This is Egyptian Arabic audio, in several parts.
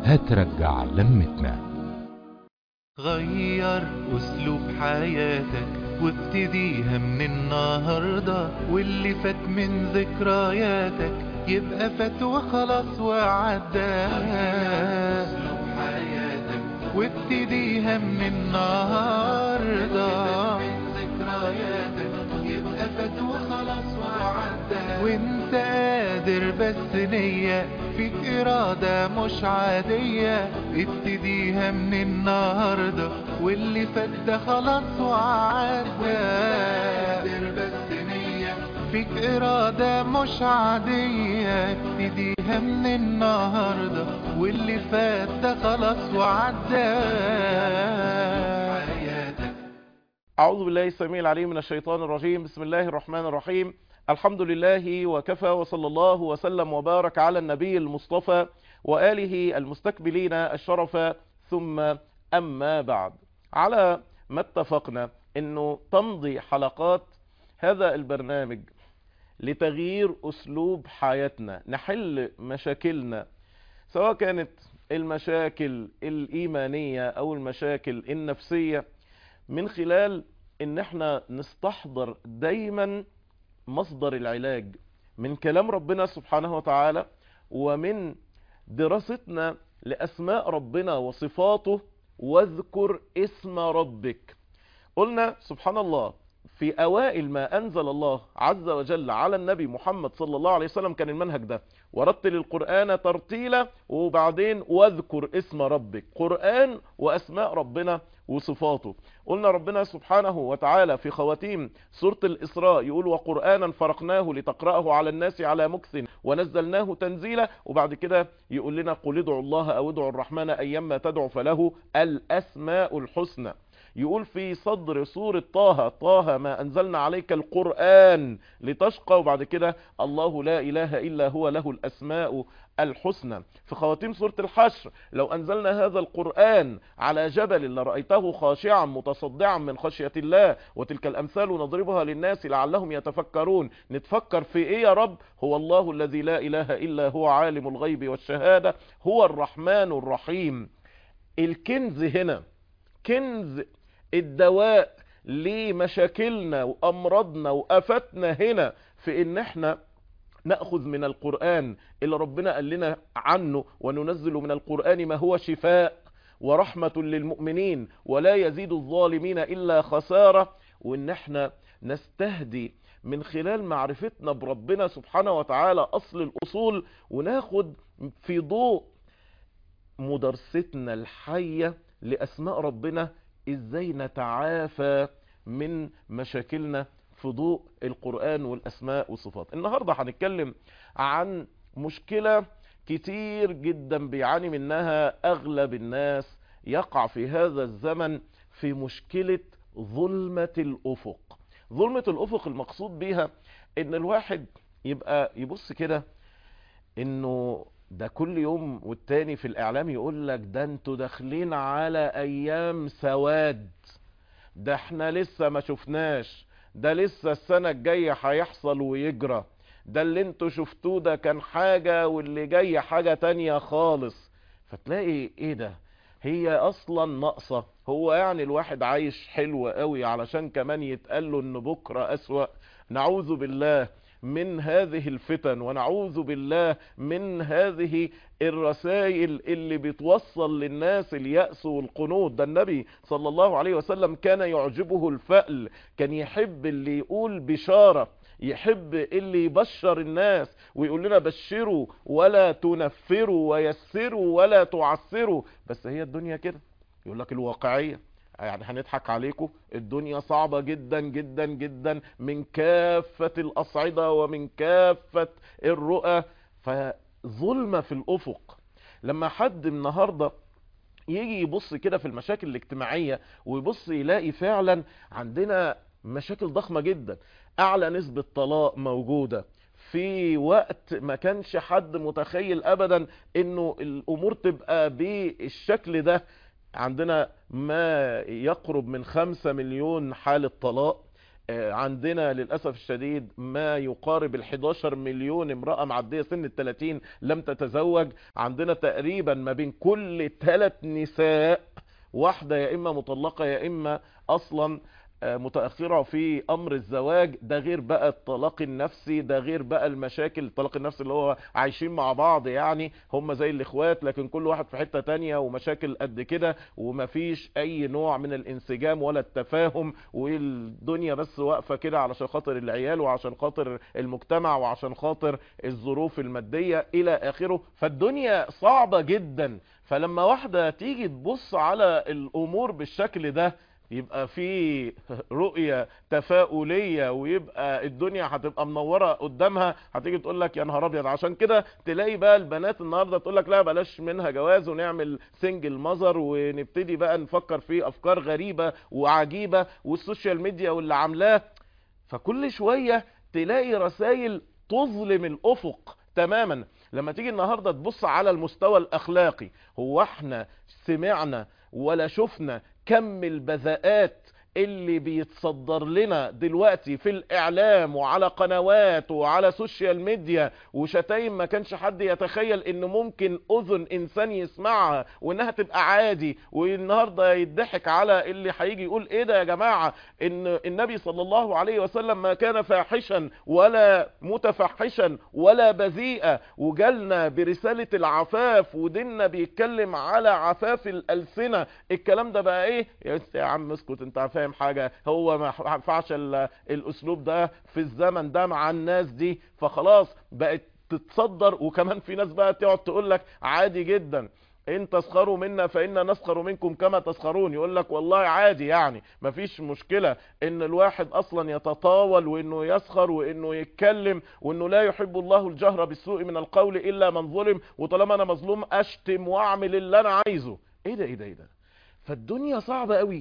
هترجع لمتنا غير اسلوب حياتك وابتديها من النهاردة واللي فات من ذكرياتك يبقى فات وخلاص وعدى وابتديها من النهاردة يبقى فات وخلاص وعدى وانت قادر بس نية فيك إرادة مش عادية ابتديها من النهاردة واللي فات ده خلاص وعدى قادر بس نية فيك إرادة مش عادية ابتديها من النهاردة واللي فات ده خلاص وعدى أعوذ بالله السميع العليم من الشيطان الرجيم بسم الله الرحمن الرحيم الحمد لله وكفى وصلى الله وسلم وبارك على النبي المصطفى وآله المستكبلين الشرف ثم أما بعد على ما اتفقنا أنه تمضي حلقات هذا البرنامج لتغيير أسلوب حياتنا نحل مشاكلنا سواء كانت المشاكل الإيمانية أو المشاكل النفسية من خلال ان احنا نستحضر دايما مصدر العلاج من كلام ربنا سبحانه وتعالى ومن دراستنا لأسماء ربنا وصفاته واذكر اسم ربك قلنا سبحان الله في أوائل ما أنزل الله عز وجل على النبي محمد صلى الله عليه وسلم كان المنهج ده ورتل القرآن ترتيلا وبعدين واذكر اسم ربك قرآن وأسماء ربنا وصفاته قلنا ربنا سبحانه وتعالى في خواتيم سورة الإسراء يقول وقرآنا فرقناه لتقرأه على الناس على مكث ونزلناه تنزيلا وبعد كده يقول لنا قل ادعوا الله أو ادعوا الرحمن أيما تدعو فله الأسماء الحسنى يقول في صدر سورة طه طه ما أنزلنا عليك القرآن لتشقى وبعد كده الله لا إله إلا هو له الأسماء الحسنى في خواتيم سورة الحشر لو أنزلنا هذا القرآن على جبل لرأيته خاشعا متصدعا من خشية الله وتلك الأمثال نضربها للناس لعلهم يتفكرون نتفكر في إيه يا رب هو الله الذي لا إله إلا هو عالم الغيب والشهادة هو الرحمن الرحيم الكنز هنا كنز الدواء لمشاكلنا وأمراضنا وأفتنا هنا في إن احنا نأخذ من القرآن اللي ربنا قال لنا عنه وننزل من القرآن ما هو شفاء ورحمة للمؤمنين ولا يزيد الظالمين إلا خسارة وإن احنا نستهدي من خلال معرفتنا بربنا سبحانه وتعالى أصل الأصول وناخد في ضوء مدرستنا الحية لأسماء ربنا إزاي نتعافى من مشاكلنا في ضوء القرآن والأسماء والصفات النهاردة هنتكلم عن مشكلة كتير جدا بيعاني منها أغلب الناس يقع في هذا الزمن في مشكلة ظلمة الأفق ظلمة الأفق المقصود بيها إن الواحد يبقى يبص كده إنه ده كل يوم والتاني في الإعلام يقول لك ده انتوا داخلين على أيام سواد ده احنا لسه ما شفناش ده لسه السنة الجاية هيحصل ويجرى ده اللي انتوا شفتوه ده كان حاجة واللي جاي حاجة تانية خالص فتلاقي ايه ده هي اصلا ناقصة هو يعني الواحد عايش حلو قوي علشان كمان يتقال له ان بكرة اسوأ نعوذ بالله من هذه الفتن ونعوذ بالله من هذه الرسائل اللي بتوصل للناس اليأس والقنوط ده النبي صلى الله عليه وسلم كان يعجبه الفأل كان يحب اللي يقول بشارة يحب اللي يبشر الناس ويقول لنا بشروا ولا تنفروا ويسروا ولا تعسروا بس هي الدنيا كده يقول لك الواقعية يعني هنضحك عليكم الدنيا صعبة جدا جدا جدا من كافة الأصعدة ومن كافة الرؤى فظلمة في الأفق لما حد النهاردة يجي يبص كده في المشاكل الاجتماعية ويبص يلاقي فعلا عندنا مشاكل ضخمة جدا أعلى نسبة طلاق موجودة في وقت ما كانش حد متخيل أبدا إنه الأمور تبقى بالشكل ده عندنا ما يقرب من خمسة مليون حالة طلاق عندنا للأسف الشديد ما يقارب ال 11 مليون امرأة معدية سن ال 30 لم تتزوج عندنا تقريبا ما بين كل ثلاث نساء واحدة يا إما مطلقة يا إما أصلا متأخرة في أمر الزواج ده غير بقى الطلاق النفسي ده غير بقى المشاكل الطلاق النفسي اللي هو عايشين مع بعض يعني هم زي الإخوات لكن كل واحد في حتة تانية ومشاكل قد كده ومفيش أي نوع من الانسجام ولا التفاهم والدنيا بس واقفة كده علشان خاطر العيال وعشان خاطر المجتمع وعشان خاطر الظروف المادية إلى آخره فالدنيا صعبة جدا فلما واحدة تيجي تبص على الأمور بالشكل ده يبقى في رؤية تفاؤلية ويبقى الدنيا هتبقى منورة قدامها هتيجي تقول لك يا نهار ابيض عشان كده تلاقي بقى البنات النهاردة تقول لك لا بلاش منها جواز ونعمل سنجل مظر ونبتدي بقى نفكر في افكار غريبة وعجيبة والسوشيال ميديا واللي عاملاه فكل شوية تلاقي رسائل تظلم الافق تماما لما تيجي النهاردة تبص على المستوى الاخلاقي هو احنا سمعنا ولا شفنا كم البذاءات اللي بيتصدر لنا دلوقتي في الاعلام وعلى قنوات وعلى سوشيال ميديا وشتايم ما كانش حد يتخيل ان ممكن اذن انسان يسمعها وانها تبقى عادي والنهارده يضحك على اللي هيجي يقول ايه ده يا جماعه ان النبي صلى الله عليه وسلم ما كان فاحشا ولا متفحشا ولا بذيئا وجالنا برساله العفاف وديننا بيتكلم على عفاف الالسنه الكلام ده بقى ايه يا عم اسكت انت فاهم حاجة هو ما ينفعش الاسلوب ده في الزمن ده مع الناس دي فخلاص بقت تتصدر وكمان في ناس بقى تقعد تقول لك عادي جدا ان تسخروا منا فإنا نسخر منكم كما تسخرون يقول لك والله عادي يعني مفيش مشكلة ان الواحد اصلا يتطاول وانه يسخر وانه يتكلم وانه لا يحب الله الجهر بالسوء من القول الا من ظلم وطالما انا مظلوم اشتم واعمل اللي انا عايزه ايه ده ايه ده ايه ده فالدنيا صعبة قوي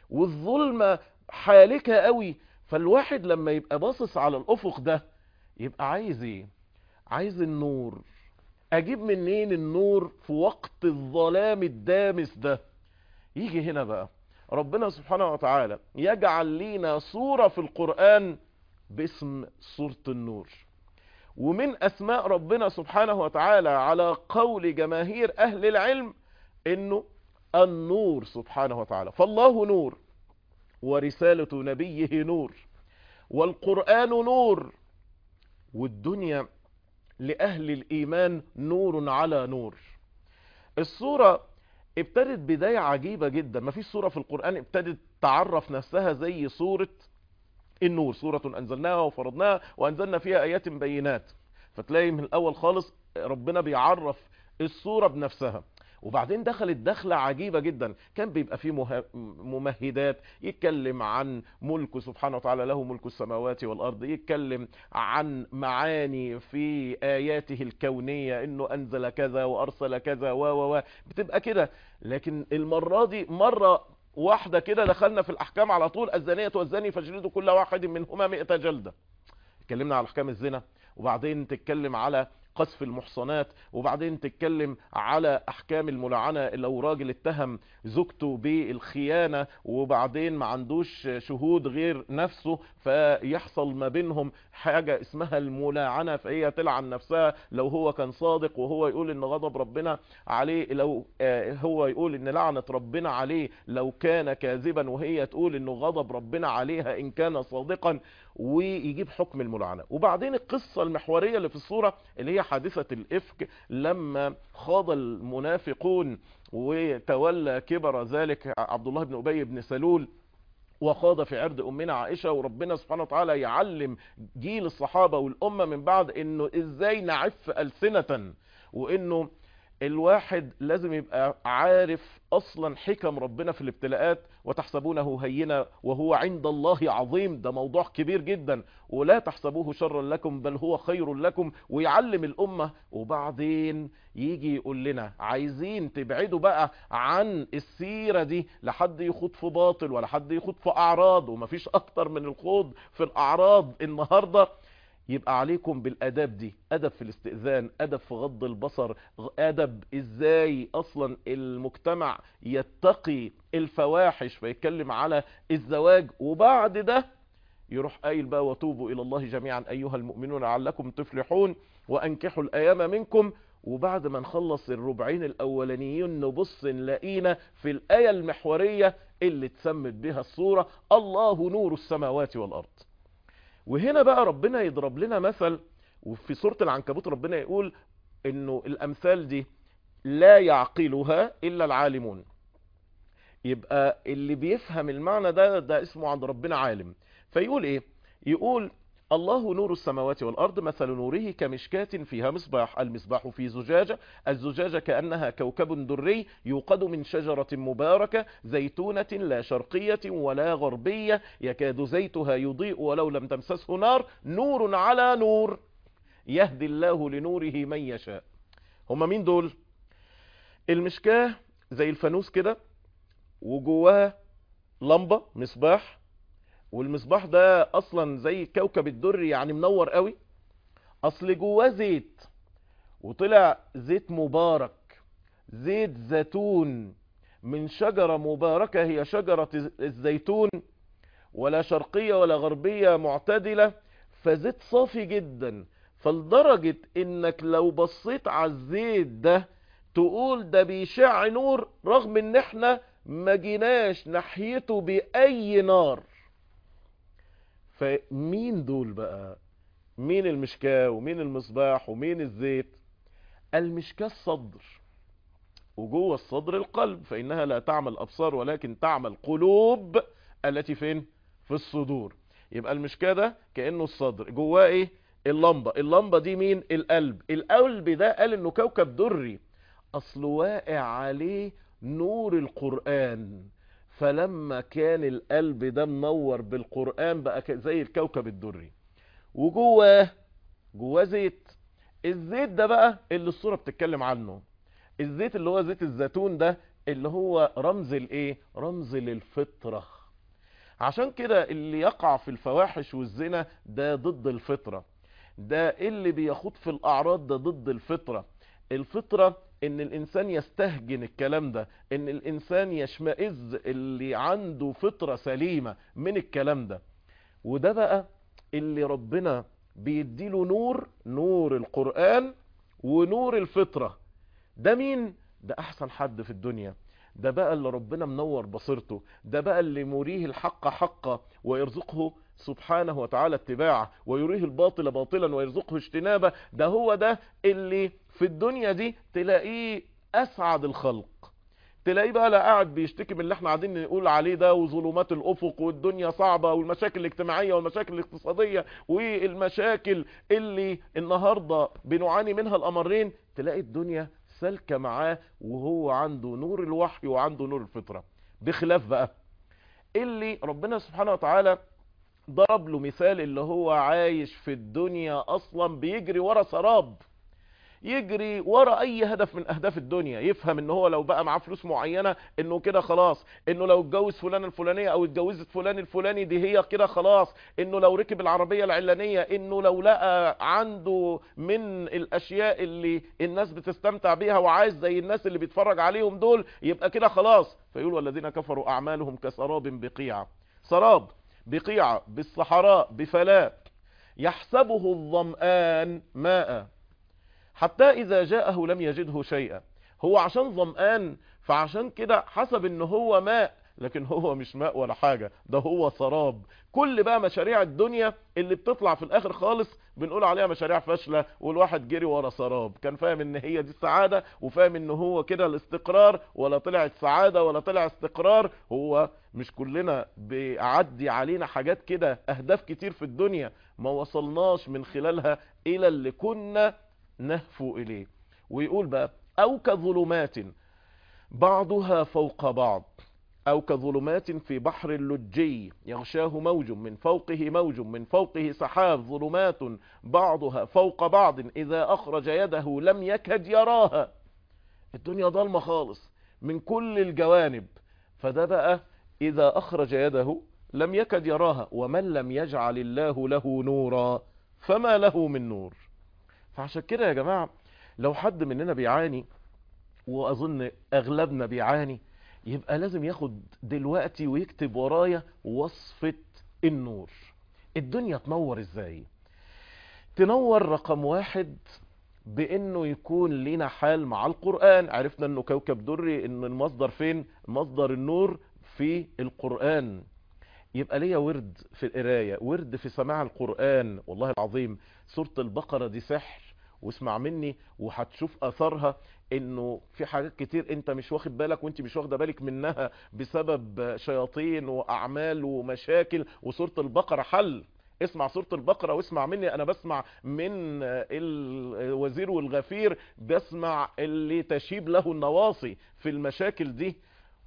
والظلمة حالكة قوي فالواحد لما يبقى باصص على الافق ده يبقى عايز ايه عايز النور اجيب منين النور في وقت الظلام الدامس ده يجي هنا بقى ربنا سبحانه وتعالى يجعل لينا صورة في القرآن باسم صورة النور ومن اسماء ربنا سبحانه وتعالى على قول جماهير اهل العلم انه النور سبحانه وتعالى فالله نور ورسالة نبيه نور والقرآن نور والدنيا لأهل الإيمان نور على نور الصورة ابتدت بداية عجيبة جدا ما فيش صورة في القرآن ابتدت تعرف نفسها زي صورة النور صورة أنزلناها وفرضناها وأنزلنا فيها آيات بينات فتلاقي من الأول خالص ربنا بيعرف الصورة بنفسها وبعدين دخلت دخلة عجيبة جدا كان بيبقى فيه مه... ممهدات يتكلم عن ملكه سبحانه وتعالى له ملك السماوات والأرض يتكلم عن معاني في آياته الكونية انه انزل كذا وارسل كذا و و و بتبقى كده لكن المرة دي مرة واحدة كده دخلنا في الاحكام على طول الزانية والزاني فاجلدوا كل واحد منهما مئة جلدة اتكلمنا على احكام الزنا وبعدين تتكلم على قذف المحصنات وبعدين تتكلم على احكام الملعنة لو راجل اتهم زوجته بالخيانة وبعدين ما عندوش شهود غير نفسه فيحصل ما بينهم حاجة اسمها الملاعنة فهي تلعن نفسها لو هو كان صادق وهو يقول ان غضب ربنا عليه لو هو يقول ان لعنة ربنا عليه لو كان كاذبا وهي تقول انه غضب ربنا عليها ان كان صادقا ويجيب حكم الملعنة وبعدين القصة المحورية اللي في الصورة اللي هي حادثة الإفك لما خاض المنافقون وتولى كبر ذلك عبد الله بن أبي بن سلول وخاض في عرض أمنا عائشة وربنا سبحانه وتعالى يعلم جيل الصحابة والأمة من بعد إنه إزاي نعف ألسنة وإنه الواحد لازم يبقى عارف اصلا حكم ربنا في الابتلاءات وتحسبونه هينا وهو عند الله عظيم ده موضوع كبير جدا ولا تحسبوه شرا لكم بل هو خير لكم ويعلم الامة وبعدين يجي يقول لنا عايزين تبعدوا بقى عن السيرة دي لحد يخوض في باطل ولا حد يخوض في اعراض ومفيش اكتر من الخوض في الاعراض النهاردة يبقى عليكم بالاداب دي ادب في الاستئذان ادب في غض البصر ادب ازاي اصلا المجتمع يتقي الفواحش فيتكلم على الزواج وبعد ده يروح قايل بقى وتوبوا الى الله جميعا ايها المؤمنون لعلكم تفلحون وانكحوا الايام منكم وبعد ما نخلص الربعين الاولانيين نبص نلاقينا في الايه المحوريه اللي اتسمت بها الصوره الله نور السماوات والارض وهنا بقى ربنا يضرب لنا مثل وفي سوره العنكبوت ربنا يقول انه الامثال دي لا يعقلها الا العالمون يبقى اللي بيفهم المعنى ده ده اسمه عند ربنا عالم فيقول ايه يقول الله نور السماوات والأرض مثل نوره كمشكاة فيها مصباح المصباح في زجاجة الزجاجة كأنها كوكب دري يوقد من شجرة مباركة زيتونة لا شرقية ولا غربية يكاد زيتها يضيء ولو لم تمسسه نار نور على نور يهدي الله لنوره من يشاء هما مين دول المشكاة زي الفانوس كده وجواها لمبة مصباح والمصباح ده اصلا زي كوكب الدري يعني منور قوي اصل جواه زيت وطلع زيت مبارك زيت زيتون من شجرة مباركة هي شجرة الزيتون ولا شرقية ولا غربية معتدلة فزيت صافي جدا فلدرجة انك لو بصيت على الزيت ده تقول ده بيشع نور رغم ان احنا ما جيناش ناحيته باي نار فمين دول بقى مين المشكاة ومين المصباح ومين الزيت المشكاة الصدر وجوه الصدر القلب فإنها لا تعمل أبصار ولكن تعمل قلوب التي فين في الصدور يبقى المشكاة ده كأنه الصدر جواه ايه اللمبة اللمبة دي مين القلب القلب ده قال انه كوكب دري اصل واقع عليه نور القرآن فلما كان القلب ده منور بالقرآن بقى زي الكوكب الدري وجواه جواه زيت الزيت ده بقى اللي الصورة بتتكلم عنه الزيت اللي هو زيت الزيتون ده اللي هو رمز الايه رمز للفطرة عشان كده اللي يقع في الفواحش والزنا ده ضد الفطرة ده اللي بيخوض في الاعراض ده ضد الفطرة الفطرة ان الانسان يستهجن الكلام ده ان الانسان يشمئز اللي عنده فطرة سليمة من الكلام ده وده بقى اللي ربنا بيديله نور نور القرآن ونور الفطرة ده مين ده احسن حد في الدنيا ده بقى اللي ربنا منور بصيرته ده بقى اللي مريه الحق حقا ويرزقه سبحانه وتعالى اتباعه ويريه الباطل باطلا ويرزقه اجتنابه ده هو ده اللي في الدنيا دي تلاقيه اسعد الخلق تلاقيه بقى لا قاعد بيشتكي من اللي احنا قاعدين نقول عليه ده وظلمات الافق والدنيا صعبة والمشاكل الاجتماعية والمشاكل الاقتصادية والمشاكل اللي النهاردة بنعاني منها الامرين تلاقي الدنيا سالكة معاه وهو عنده نور الوحي وعنده نور الفطرة بخلاف بقى اللي ربنا سبحانه وتعالى ضرب له مثال اللي هو عايش في الدنيا اصلا بيجري ورا سراب يجري ورا اي هدف من اهداف الدنيا يفهم ان هو لو بقى معاه فلوس معينة انه كده خلاص انه لو اتجوز فلان الفلانية او اتجوزت فلان الفلاني دي هي كده خلاص انه لو ركب العربية العلانية انه لو لقى عنده من الاشياء اللي الناس بتستمتع بيها وعايز زي الناس اللي بيتفرج عليهم دول يبقى كده خلاص فيقول والذين كفروا اعمالهم كسراب بقيع سراب بقيعة بالصحراء بفلاة يحسبه الظمآن ماء حتى إذا جاءه لم يجده شيئا هو عشان ظمآن فعشان كده حسب ان هو ماء لكن هو مش ماء ولا حاجة ده هو سراب كل بقى مشاريع الدنيا اللي بتطلع في الاخر خالص بنقول عليها مشاريع فاشلة والواحد جري ورا سراب كان فاهم ان هي دي السعادة وفاهم ان هو كده الاستقرار ولا طلعت سعادة ولا طلع استقرار هو مش كلنا بيعدي علينا حاجات كده اهداف كتير في الدنيا ما وصلناش من خلالها الى اللي كنا نهفو اليه ويقول بقى او كظلمات بعضها فوق بعض أو كظلمات في بحر اللجي يغشاه موج من فوقه موج من فوقه سحاب ظلمات بعضها فوق بعض إذا أخرج يده لم يكد يراها الدنيا ضلمة خالص من كل الجوانب فده بقى إذا أخرج يده لم يكد يراها ومن لم يجعل الله له نورا فما له من نور فعشان كده يا جماعة لو حد مننا بيعاني وأظن أغلبنا بيعاني يبقى لازم ياخد دلوقتي ويكتب ورايا وصفة النور الدنيا تنور ازاي تنور رقم واحد بانه يكون لنا حال مع القرآن عرفنا انه كوكب دري ان المصدر فين مصدر النور في القرآن يبقى ليا ورد في القراية ورد في سماع القرآن والله العظيم سورة البقرة دي سحر واسمع مني وهتشوف اثرها انه في حاجات كتير انت مش واخد بالك وانت مش واخده بالك منها بسبب شياطين واعمال ومشاكل وسورة البقرة حل اسمع سورة البقرة واسمع مني انا بسمع من الوزير والغفير بسمع اللي تشيب له النواصي في المشاكل دي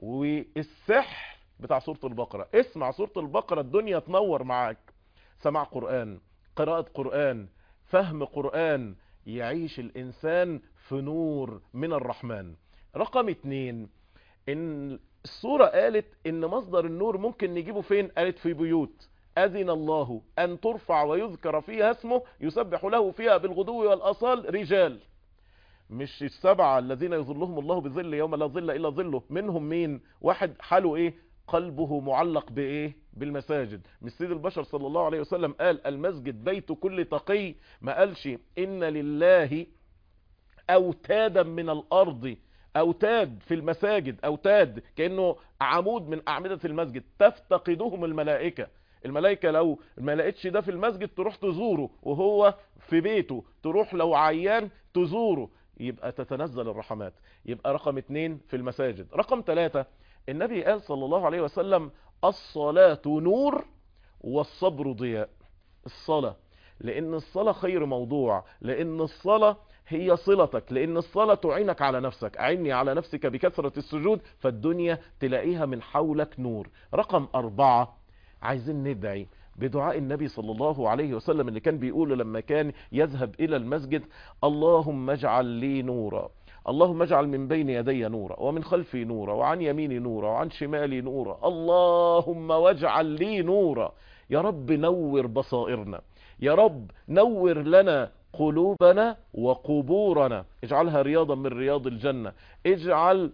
والسحر بتاع سورة البقرة اسمع سورة البقرة الدنيا تنور معاك سماع قرآن قراءة قرآن فهم قرآن يعيش الانسان في نور من الرحمن رقم اتنين ان السورة قالت ان مصدر النور ممكن نجيبه فين قالت في بيوت اذن الله ان ترفع ويذكر فيها اسمه يسبح له فيها بالغدو والاصال رجال مش السبعة الذين يظلهم الله بظل يوم لا ظل الا ظله منهم مين واحد حاله ايه قلبه معلق بايه بالمساجد مش سيد البشر صلى الله عليه وسلم قال المسجد بيت كل تقي ما قالش ان لله اوتادا من الارض اوتاد في المساجد اوتاد كانه عمود من اعمده المسجد تفتقدهم الملائكه الملائكة لو ما لقيتش ده في المسجد تروح تزوره وهو في بيته تروح لو عيان تزوره يبقى تتنزل الرحمات يبقى رقم اتنين في المساجد رقم ثلاثة النبي قال صلى الله عليه وسلم الصلاة نور والصبر ضياء الصلاة لان الصلاة خير موضوع لان الصلاة هي صلتك لان الصلاة تعينك على نفسك اعني على نفسك بكثرة السجود فالدنيا تلاقيها من حولك نور رقم اربعة عايزين ندعي بدعاء النبي صلى الله عليه وسلم اللي كان بيقوله لما كان يذهب الى المسجد اللهم اجعل لي نورا اللهم اجعل من بين يدي نورا ومن خلفي نورا وعن يميني نورا وعن شمالي نورا اللهم واجعل لي نورا يا رب نور بصائرنا يا رب نور لنا قلوبنا وقبورنا اجعلها رياضا من رياض الجنة اجعل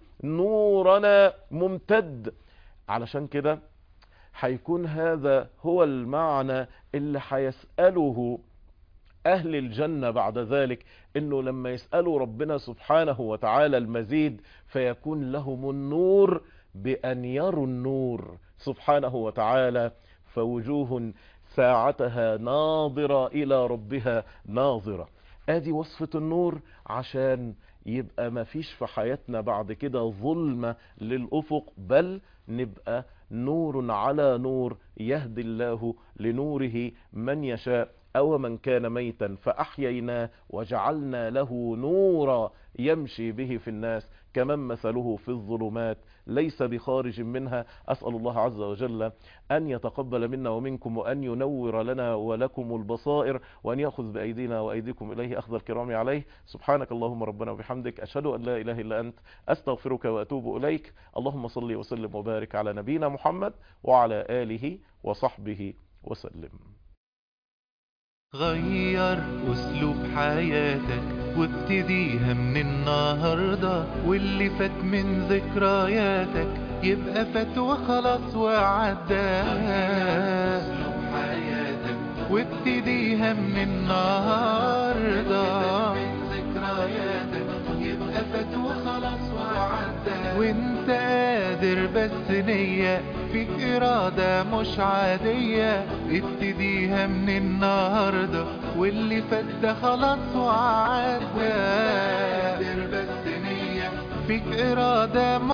نورنا ممتد علشان كده هيكون هذا هو المعنى اللي هيسأله اهل الجنة بعد ذلك انه لما يسألوا ربنا سبحانه وتعالى المزيد فيكون لهم النور بان يروا النور سبحانه وتعالى فوجوه ساعتها ناظرة الى ربها ناظرة ادي وصفة النور عشان يبقى ما فيش في حياتنا بعد كده ظلمة للأفق بل نبقى نور على نور يهدي الله لنوره من يشاء أو من كان ميتا فأحييناه وجعلنا له نورا يمشي به في الناس كمن مثله في الظلمات ليس بخارج منها أسأل الله عز وجل أن يتقبل منا ومنكم وأن ينور لنا ولكم البصائر وأن يأخذ بأيدينا وأيديكم إليه أخذ الكرام عليه سبحانك اللهم ربنا وبحمدك أشهد أن لا إله إلا أنت أستغفرك وأتوب إليك اللهم صل وسلم وبارك على نبينا محمد وعلى آله وصحبه وسلم غير اسلوب حياتك وابتديها من النهاردة واللي فات من ذكرياتك يبقى فات وخلاص وعدى اسلوب حياتك وابتديها من النهاردة من ذكرياتك يبقى فات وخلاص وعدى وانت قادر بس نية فيك إرادة مش عادية ابتديها من النهاردة واللي فات ده خلاص وعدى قادر بس نية فيك إرادة